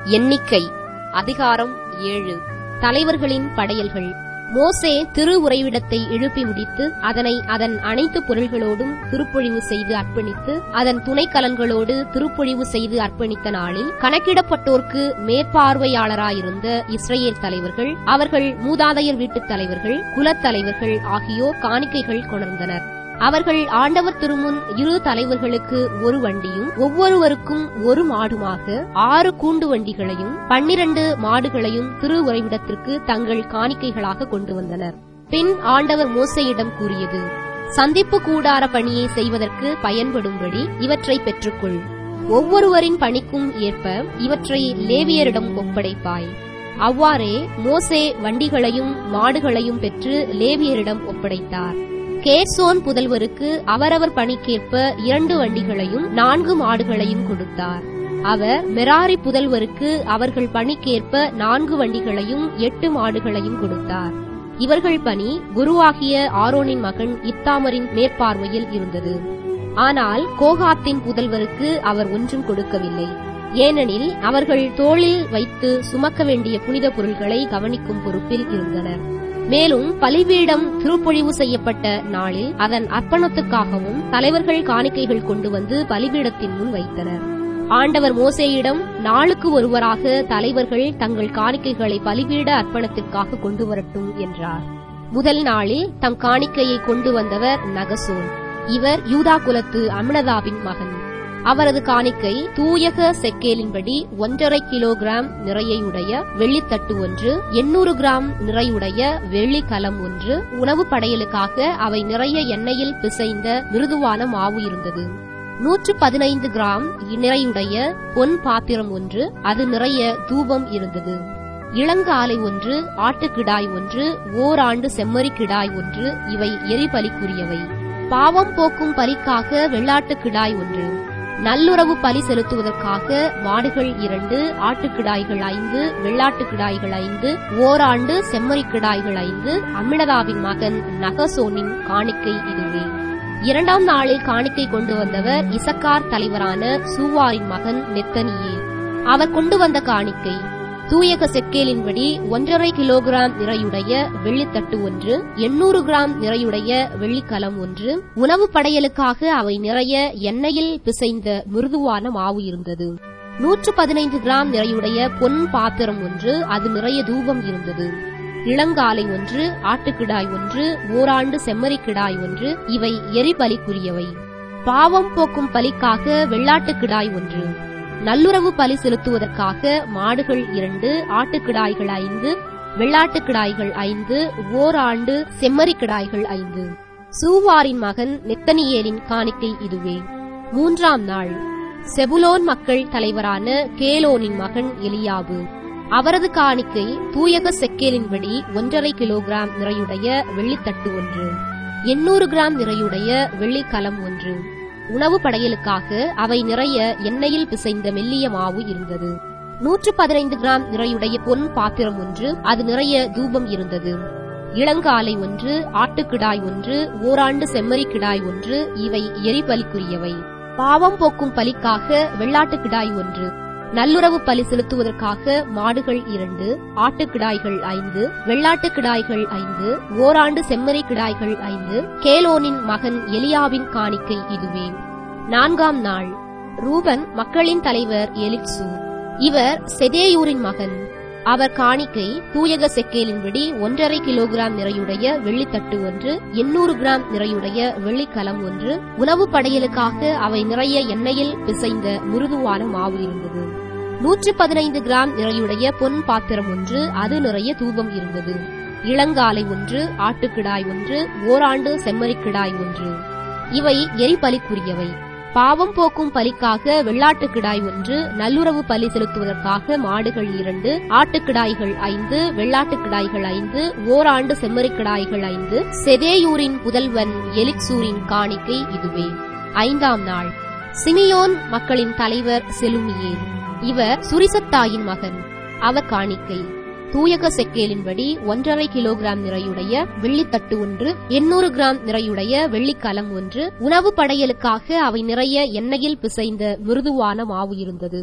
எண்ணிக்கை அதிகாரம் ஏழு தலைவர்களின் படையல்கள் மோசே திரு உறைவிடத்தை எழுப்பி முடித்து அதனை அதன் அனைத்து பொருள்களோடும் திருப்பொழிவு செய்து அர்ப்பணித்து அதன் துணைக்கலன்களோடு திருப்பொழிவு செய்து அர்ப்பணித்த நாளில் கணக்கிடப்பட்டோர்க்கு மேற்பார்வையாளராயிருந்த இஸ்ரேல் தலைவர்கள் அவர்கள் மூதாதையர் வீட்டுத் தலைவர்கள் குலத்தலைவர்கள் ஆகியோர் காணிக்கைகள் கொணர்ந்தனர் அவர்கள் ஆண்டவர் திருமுன் இரு தலைவர்களுக்கு ஒரு வண்டியும் ஒவ்வொருவருக்கும் ஒரு மாடுமாக ஆறு கூண்டு வண்டிகளையும் பன்னிரண்டு மாடுகளையும் திரு உறைவிடத்திற்கு தங்கள் காணிக்கைகளாக கொண்டு வந்தனர் பின் ஆண்டவர் மோசையிடம் கூறியது சந்திப்பு கூடார பணியை செய்வதற்கு பயன்படும்படி இவற்றை பெற்றுக்கொள் ஒவ்வொருவரின் பணிக்கும் ஏற்ப இவற்றை லேவியரிடம் ஒப்படைப்பாய் அவ்வாறே மோசே வண்டிகளையும் மாடுகளையும் பெற்று லேவியரிடம் ஒப்படைத்தார் கேர்சோன் புதல்வருக்கு அவரவர் பணிக்கேற்ப இரண்டு வண்டிகளையும் நான்கு மாடுகளையும் கொடுத்தார் அவர் மெராரி புதல்வருக்கு அவர்கள் பணிக்கேற்ப நான்கு வண்டிகளையும் எட்டு மாடுகளையும் கொடுத்தார் இவர்கள் பணி குருவாகிய ஆரோனின் மகன் இத்தாமரின் மேற்பார்வையில் இருந்தது ஆனால் கோகாத்தின் புதல்வருக்கு அவர் ஒன்றும் கொடுக்கவில்லை ஏனெனில் அவர்கள் தோளில் வைத்து சுமக்க வேண்டிய புனித பொருள்களை கவனிக்கும் பொறுப்பில் இருந்தனர் மேலும் பலிபீடம் திருப்பொழிவு செய்யப்பட்ட நாளில் அதன் அர்ப்பணத்துக்காகவும் தலைவர்கள் காணிக்கைகள் கொண்டு வந்து பலிபீடத்தின் முன் வைத்தனர் ஆண்டவர் மோசேயிடம் நாளுக்கு ஒருவராக தலைவர்கள் தங்கள் காணிக்கைகளை பலிபீட அர்ப்பணத்திற்காக கொண்டு வரட்டும் என்றார் முதல் நாளில் தம் காணிக்கையை கொண்டு வந்தவர் நகசோன் இவர் யூதா குலத்து அமினதாவின் மகன் அவரது காணிக்கை தூயக செக்கேலின்படி ஒன்றரை கிலோகிராம் நிறையுடைய வெள்ளித்தட்டு ஒன்று எண்ணூறு கிராம் நிறையுடைய வெள்ளி கலம் ஒன்று உணவு படையலுக்காக அவை நிறைய எண்ணெயில் பிசைந்த மிருதுவான மாவு இருந்தது நூற்று பதினைந்து கிராம் நிறையுடைய பொன் பாத்திரம் ஒன்று அது நிறைய தூபம் இருந்தது இளங்காலை ஒன்று ஆட்டுக்கிடாய் ஒன்று ஓராண்டு செம்மறி கிடாய் ஒன்று இவை எரிபலிக்குரியவை பாவம் போக்கும் பலிக்காக வெள்ளாட்டு கிடாய் ஒன்று நல்லுறவு பலி செலுத்துவதற்காக மாடுகள் இரண்டு ஆட்டுக்கிடாய்கள் ஐந்து வெள்ளாட்டு கிடாய்கள் ஐந்து ஓராண்டு செம்மறி கிடாய்கள் ஐந்து அமினதாவின் மகன் நகசோனின் காணிக்கை இதுவே இரண்டாம் நாளில் காணிக்கை கொண்டு வந்தவர் இசக்கார் தலைவரான சூவாரின் மகன் நெத்தனியே அவர் கொண்டு வந்த காணிக்கை தூயக செக்கேலின்படி ஒன்றரை கிலோகிராம் நிறையுடைய வெள்ளித்தட்டு ஒன்று எண்ணூறு கிராம் நிறையுடைய வெள்ளிக்கலம் ஒன்று உணவு படையலுக்காக அவை நிறைய எண்ணெயில் பிசைந்த மிருதுவான மாவு இருந்தது நூற்று பதினைந்து கிராம் நிறையுடைய பொன் பாத்திரம் ஒன்று அது நிறைய தூபம் இருந்தது இளங்காலை ஒன்று ஆட்டுக்கிடாய் ஒன்று ஓராண்டு செம்மறி கிடாய் ஒன்று இவை எரிபலிக்குரியவை பாவம் போக்கும் பலிக்காக வெள்ளாட்டு கிடாய் ஒன்று நல்லுறவு பலி செலுத்துவதற்காக மாடுகள் இரண்டு ஆட்டுக்கிடாய்கள் ஐந்து வெள்ளாட்டு கிடாய்கள் ஐந்து ஓராண்டு செம்மறி கிடாய்கள் ஐந்து சூவாரின் மகன் நெத்தனியேலின் காணிக்கை இதுவே மூன்றாம் நாள் செபுலோன் மக்கள் தலைவரான கேலோனின் மகன் எலியாபு அவரது காணிக்கை தூயக செக்கேலின்படி ஒன்றரை கிலோகிராம் நிறையுடைய வெள்ளித்தட்டு ஒன்று எண்ணூறு கிராம் நிறையுடைய வெள்ளிக்கலம் ஒன்று உணவு படையலுக்காக அவை நிறைய எண்ணெயில் பிசைந்த மெல்லிய மாவு இருந்தது நூற்று பதினைந்து கிராம் நிறையுடைய பொன் பாத்திரம் ஒன்று அது நிறைய தூபம் இருந்தது இளங்காலை ஒன்று ஆட்டுக்கிடாய் ஒன்று ஓராண்டு செம்மறி கிடாய் ஒன்று இவை எரிபலிக்குரியவை பாவம் போக்கும் பலிக்காக வெள்ளாட்டு கிடாய் ஒன்று நல்லுறவு பலி செலுத்துவதற்காக மாடுகள் இரண்டு ஆட்டுக்கிடாய்கள் ஐந்து வெள்ளாட்டு கிடாய்கள் ஐந்து ஓராண்டு செம்மறி கிடாய்கள் ஐந்து கேலோனின் மகன் எலியாவின் காணிக்கை இதுவே நான்காம் நாள் ரூபன் மக்களின் தலைவர் எலிட்சு இவர் செதேயூரின் மகன் அவர் காணிக்கை தூயக செக்கேலின்படி ஒன்றரை கிலோகிராம் நிறையுடைய வெள்ளித்தட்டு ஒன்று எண்ணூறு கிராம் நிறையுடைய வெள்ளிக்கலம் ஒன்று உணவு படையலுக்காக அவை நிறைய எண்ணெயில் பிசைந்த மிருதுவான மாவு இருந்தது நூற்று பதினைந்து கிராம் நிறையுடைய பொன் பாத்திரம் ஒன்று அது நிறைய தூபம் இருந்தது இளங்காலை ஒன்று ஆட்டுக்கிடாய் ஒன்று ஓராண்டு செம்மறி கிடாய் ஒன்று இவை எரிபலிக்குரியவை பாவம் போக்கும் பலிக்காக வெள்ளாட்டு கிடாய் ஒன்று நல்லுறவு பலி செலுத்துவதற்காக மாடுகள் இரண்டு ஆட்டுக்கிடாய்கள் ஐந்து வெள்ளாட்டு கிடாய்கள் ஐந்து ஓராண்டு செம்மறி கிடாய்கள் ஐந்து செதேயூரின் புதல்வன் எலிக்சூரின் காணிக்கை இதுவே ஐந்தாம் நாள் சிமியோன் மக்களின் தலைவர் செலுமியேல் இவர் சுரிசத்தாயின் மகன் அவர் காணிக்கை தூயக செக்கேலின்படி ஒன்றரை கிலோகிராம் நிறையுடைய வெள்ளித்தட்டு ஒன்று எண்ணூறு கிராம் நிறையுடைய வெள்ளிக்கலம் ஒன்று உணவு படையலுக்காக அவை நிறைய எண்ணெயில் பிசைந்த மிருதுவான மாவு இருந்தது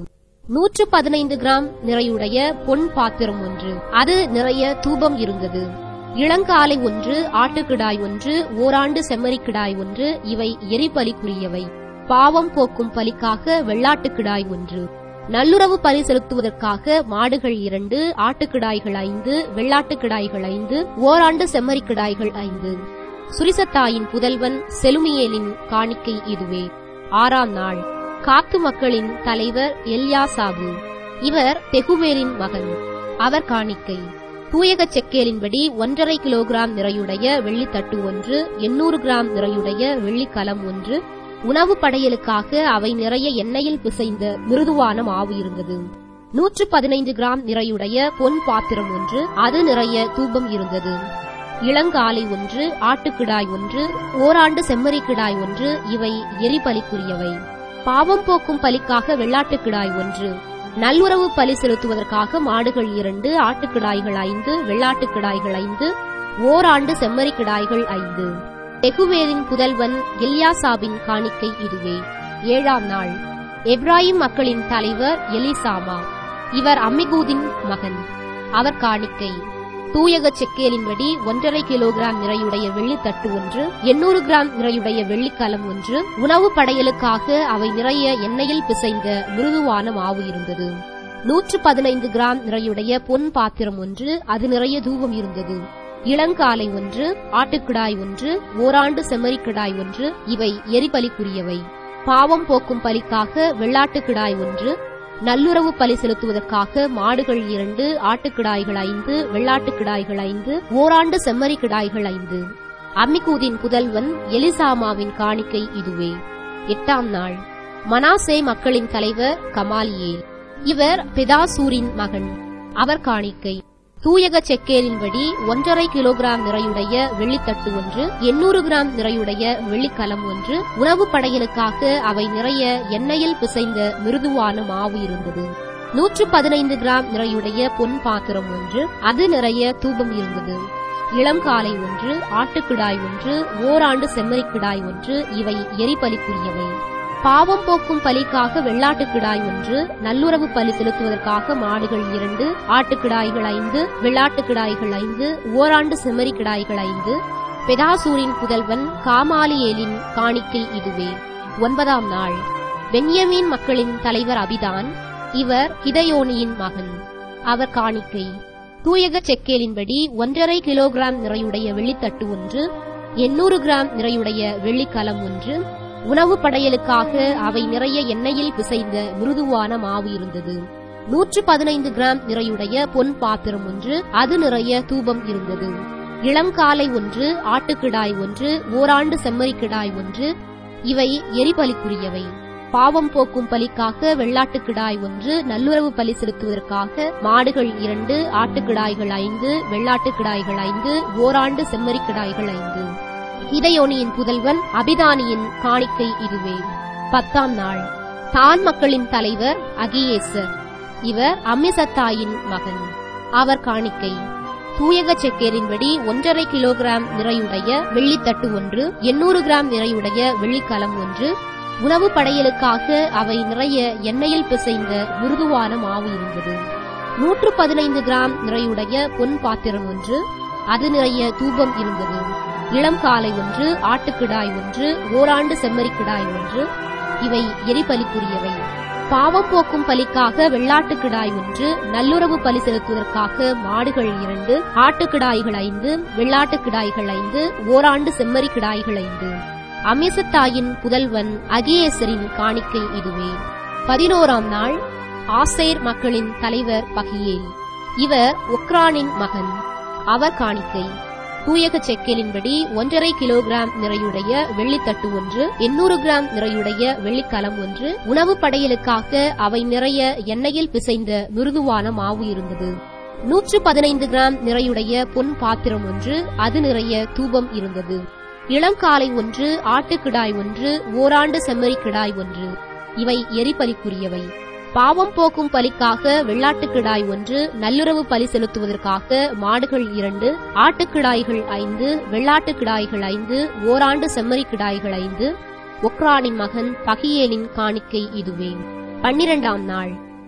நூற்று பதினைந்து கிராம் நிறையுடைய பொன் பாத்திரம் ஒன்று அது நிறைய தூபம் இருந்தது இளங்காலை ஒன்று ஆட்டுக்கிடாய் ஒன்று ஓராண்டு செம்மறிக்கிடாய் ஒன்று இவை எரிபலிக்குரியவை பாவம் போக்கும் பலிக்காக வெள்ளாட்டுக்கிடாய் ஒன்று நல்லுறவு பலி செலுத்துவதற்காக மாடுகள் இரண்டு ஆட்டுக்கிடாய்கள் ஐந்து வெள்ளாட்டுக்கிடாய்கள் ஐந்து ஓராண்டு செம்மறிக்கிடாய்கள் ஐந்து சுரிசத்தாயின் புதல்வன் செலுமியேலின் காணிக்கை இதுவே ஆறாம் நாள் காத்து மக்களின் தலைவர் எல்யாசாபு இவர் தெகுவேலின் மகன் அவர் காணிக்கை தூயக செக்கேலின்படி ஒன்றரை கிலோகிராம் நிறையுடைய வெள்ளித்தட்டு ஒன்று எண்ணூறு கிராம் நிறையுடைய வெள்ளிக்கலம் ஒன்று உணவு படையலுக்காக அவை நிறைய எண்ணெயில் பிசைந்த மிருதுவான மாவு இருந்தது நூற்று பதினைந்து கிராம் நிறையுடைய பொன் பாத்திரம் ஒன்று அது நிறைய தூபம் இருந்தது இளங்காலை ஒன்று ஆட்டுக்கிடாய் ஒன்று ஓராண்டு செம்மறி கிடாய் ஒன்று இவை எரிபலிக்குரியவை பாவம் போக்கும் பலிக்காக வெள்ளாட்டுக்கிடாய் ஒன்று நல்லுறவு பலி செலுத்துவதற்காக மாடுகள் இரண்டு ஆட்டுக்கிடாய்கள் ஐந்து வெள்ளாட்டுக்கிடாய்கள் ஐந்து ஓராண்டு செம்மறி கிடாய்கள் ஐந்து தெகுவேலின் புதல்வன் எல்யாசாபின் காணிக்கை இதுவே ஏழாம் நாள் எப்ராஹிம் மக்களின் தலைவர் எலிசாமா இவர் அம்மிகூதின் மகன் அவர் காணிக்கை தூயக செக்கேலின்படி ஒன்றரை கிலோகிராம் நிறையுடைய வெள்ளித்தட்டு ஒன்று எண்ணூறு கிராம் நிறையுடைய வெள்ளிக்கலம் ஒன்று உணவு படையலுக்காக அவை நிறைய எண்ணெயில் பிசைந்த மிருதுவான மாவு இருந்தது நூற்று பதினைந்து கிராம் நிறையுடைய பொன் பாத்திரம் ஒன்று அது நிறைய தூபம் இருந்தது இளங்காலை ஒன்று ஆட்டுக்கிடாய் ஒன்று ஓராண்டு செம்மறிக்கிடாய் ஒன்று இவை எரிபலிக்குரியவை பாவம் போக்கும் பலிக்காக வெள்ளாட்டுக்கிடாய் ஒன்று நல்லுறவு பலி செலுத்துவதற்காக மாடுகள் இரண்டு ஆட்டுக்கிடாய்கள் ஐந்து வெள்ளாட்டுக்கிடாய்கள் ஐந்து ஓராண்டு செம்மறி கிடாய்கள் ஐந்து அம்மிகூதின் புதல்வன் எலிசாமாவின் காணிக்கை இதுவே எட்டாம் நாள் மனாசே மக்களின் தலைவர் கமாலியேல் இவர் பெதாசூரின் மகன் அவர் காணிக்கை தூயக செக்கேலின்படி ஒன்றரை கிலோகிராம் நிறையுடைய வெள்ளித்தட்டு ஒன்று எண்ணூறு கிராம் நிறையுடைய வெள்ளிக்கலம் ஒன்று உணவு படையலுக்காக அவை நிறைய எண்ணெயில் பிசைந்த மிருதுவான மாவு இருந்தது நூற்று பதினைந்து கிராம் நிறையுடைய பொன் பாத்திரம் ஒன்று அது நிறைய தூபம் இருந்தது இளம் காலை ஒன்று ஆட்டுக்கிடாய் ஒன்று ஓராண்டு செம்மறிக்கிடாய் ஒன்று இவை எரிபலிக்குரியவை பாவம் போக்கும் பலிக்காக வெள்ளாட்டுக்கிடாய் ஒன்று நல்லுறவு பலி செலுத்துவதற்காக மாடுகள் இரண்டு ஆட்டுக்கிடாய்கள் ஐந்து வெள்ளாட்டுக்கிடாய்கள் ஐந்து ஓராண்டு செம்மறி கிடாய்கள் ஐந்து பெதாசூரின் புதல்வன் காமாலியேலின் காணிக்கை இதுவே ஒன்பதாம் நாள் பென்யமீன் மக்களின் தலைவர் அபிதான் இவர் கிதயோனியின் மகன் அவர் காணிக்கை தூயக செக்கேலின்படி ஒன்றரை கிலோகிராம் நிறையுடைய வெள்ளித்தட்டு ஒன்று எண்ணூறு கிராம் நிறையுடைய வெள்ளிக்கலம் ஒன்று உணவு படையலுக்காக அவை நிறைய எண்ணெயில் பிசைந்த மிருதுவான மாவு இருந்தது நூற்று பதினைந்து கிராம் நிறையுடைய பொன் பாத்திரம் ஒன்று அது நிறைய தூபம் இருந்தது இளங்காலை ஒன்று ஆட்டுக்கிடாய் ஒன்று ஓராண்டு செம்மறிக்கிடாய் ஒன்று இவை எரிபலிக்குரியவை பாவம் போக்கும் பலிக்காக வெள்ளாட்டுக்கிடாய் ஒன்று நல்லுறவு பலி செலுத்துவதற்காக மாடுகள் இரண்டு ஆட்டுக்கிடாய்கள் ஐந்து வெள்ளாட்டுக்கிடாய்கள் ஐந்து ஓராண்டு செம்மறிக்கிடாய்கள் ஐந்து இதயோனியின் புதல்வன் அபிதானியின் காணிக்கை இதுவே பத்தாம் நாள் தான் மக்களின் தலைவர் அகியேசர் இவர் அம்மிசத்தாயின் மகன் அவர் காணிக்கை தூயக செக்கேரின்படி ஒன்றரை கிலோகிராம் நிறையுடைய வெள்ளித்தட்டு ஒன்று எண்ணூறு கிராம் நிறையுடைய வெள்ளிக்கலம் ஒன்று உணவு படையலுக்காக அவை நிறைய எண்ணெயில் பிசைந்த மிருதுவான மாவு இருந்தது நூற்று பதினைந்து கிராம் நிறையுடைய பொன் பாத்திரம் ஒன்று அது நிறைய தூபம் இருந்தது இளம் காலை ஒன்று ஆட்டுக்கிடாய் ஒன்று ஓராண்டு செம்மறிக்கிடாய் ஒன்று இவை எரிபலிக்குரியவை பாவம் போக்கும் பலிக்காக வெள்ளாட்டுக்கிடாய் ஒன்று நல்லுறவு பலி செலுத்துவதற்காக மாடுகள் இரண்டு ஆட்டுக்கிடாய்கள் ஐந்து வெள்ளாட்டுக்கிடாய்கள் ஐந்து ஓராண்டு செம்மறிக்கிடாய்கள் ஐந்து அமிசத்தாயின் புதல்வன் அகியேசரின் காணிக்கை இதுவே பதினோராம் நாள் ஆசேர் மக்களின் தலைவர் பகியேல் இவர் ஒக்ரானின் மகன் அவர் காணிக்கை தூயக செக்கேலின்படி ஒன்றரை கிலோகிராம் நிறையுடைய வெள்ளித்தட்டு ஒன்று எண்ணூறு கிராம் நிறையுடைய வெள்ளிக்கலம் ஒன்று உணவு படையலுக்காக அவை நிறைய எண்ணெயில் பிசைந்த மிருதுவான மாவு இருந்தது நூற்று பதினைந்து கிராம் நிறையுடைய பொன் பாத்திரம் ஒன்று அது நிறைய தூபம் இருந்தது இளங்காலை ஒன்று ஆட்டுக்கிடாய் ஒன்று ஓராண்டு செம்மறி கிடாய் ஒன்று இவை எரிபலிக்குரியவை பாவம் போக்கும் பலிக்காக வெள்ளாட்டுக்கிடாய் ஒன்று நல்லுறவு பலி செலுத்துவதற்காக மாடுகள் இரண்டு ஆட்டுக்கிடாய்கள் ஐந்து வெள்ளாட்டுக்கிடாய்கள் ஐந்து ஓராண்டு செம்மறி கிடாய்கள் ஐந்து ஒக்ரானின் மகன் பகியேலின் காணிக்கை இதுவே பன்னிரண்டாம் நாள்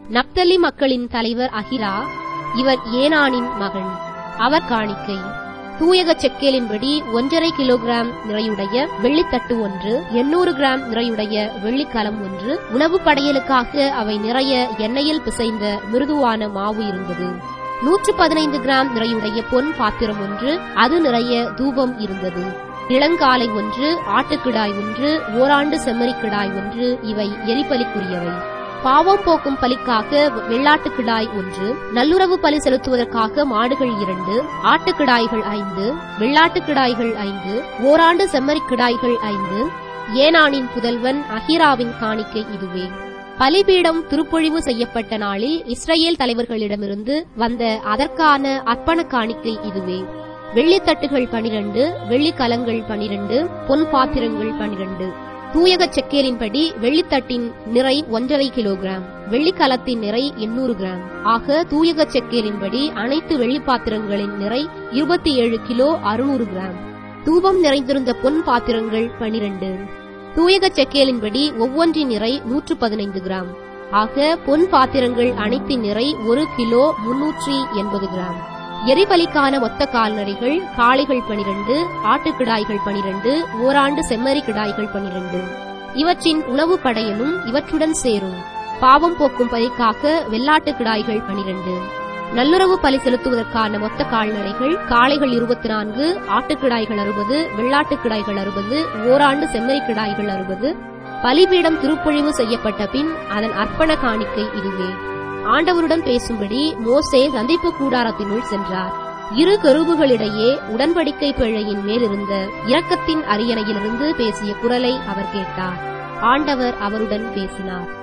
நப்தலி மக்களின் தலைவர் அகிரா இவர் ஏனானின் மகன் அவர் காணிக்கை தூயக செக்கேலின்படி ஒன்றரை கிலோகிராம் நிறையுடைய வெள்ளித்தட்டு ஒன்று எண்ணூறு கிராம் நிறையுடைய வெள்ளிக்கலம் ஒன்று உணவு படையலுக்காக அவை நிறைய எண்ணெயில் பிசைந்த மிருதுவான மாவு இருந்தது நூற்று பதினைந்து கிராம் நிறையுடைய பொன் பாத்திரம் ஒன்று அது நிறைய தூபம் இருந்தது இளங்காலை ஒன்று ஆட்டுக்கிடாய் ஒன்று ஓராண்டு செம்மறிக்கிடாய் ஒன்று இவை எரிபலிக்குரியவை பாவம் போக்கும் பலிக்காக வெள்ளாட்டுக்கிடாய் ஒன்று நல்லுறவு பலி செலுத்துவதற்காக மாடுகள் இரண்டு ஆட்டுக்கிடாய்கள் ஐந்து வெள்ளாட்டுக்கிடாய்கள் ஐந்து ஓராண்டு செம்மறிக்கிடாய்கள் ஐந்து ஏனானின் புதல்வன் அஹிராவின் காணிக்கை இதுவே பலிபீடம் திருப்பொழிவு செய்யப்பட்ட நாளில் இஸ்ரேல் தலைவர்களிடமிருந்து வந்த அதற்கான அர்ப்பண காணிக்கை இதுவே வெள்ளித்தட்டுகள் பனிரண்டு வெள்ளிக்கலங்கள் பனிரண்டு பொன் பாத்திரங்கள் பனிரண்டு தூயக செக்கேலின்படி வெள்ளித்தட்டின் நிறை ஒன்றரை கிலோகிராம் வெள்ளிக்கலத்தின் நிறை எண்ணூறு கிராம் ஆக தூயக செக்கேலின்படி அனைத்து வெள்ளிப்பாத்திரங்களின் நிறை இருபத்தி ஏழு கிலோ அறுநூறு கிராம் தூபம் நிறைந்திருந்த பொன் பாத்திரங்கள் பனிரண்டு தூயக செக்கேலின்படி ஒவ்வொன்றின் நிறை நூற்று பதினைந்து கிராம் ஆக பொன் பாத்திரங்கள் அனைத்தின் நிறை ஒரு கிலோ முன்னூற்றி எண்பது கிராம் எரிபலிக்கான மொத்த கால்நடைகள் காளைகள் பனிரெண்டு ஆட்டுக்கிடாய்கள் பனிரெண்டு ஓராண்டு செம்மறி கிடாய்கள் பனிரெண்டு இவற்றின் உணவு படையலும் இவற்றுடன் சேரும் பாவம் போக்கும் பலிக்காக வெள்ளாட்டு கிடாய்கள் பனிரெண்டு நல்லுறவு பலி செலுத்துவதற்கான மொத்த கால்நடைகள் காளைகள் இருபத்தி நான்கு ஆட்டுக்கிடாய்கள் அறுபது வெள்ளாட்டு கிடாய்கள் அறுபது ஓராண்டு செம்மறி கிடாய்கள் அறுபது பலிபீடம் திருப்பொழிவு செய்யப்பட்ட பின் அதன் அர்ப்பண காணிக்கை இதுவே ஆண்டவருடன் பேசும்படி மோசே சந்திப்பு கூடாரத்தினுள் சென்றார் இரு கருவுகளிடையே உடன்படிக்கை பிழையின் மேலிருந்த இரக்கத்தின் அரியணையிலிருந்து பேசிய குரலை அவர் கேட்டார் ஆண்டவர் அவருடன் பேசினார்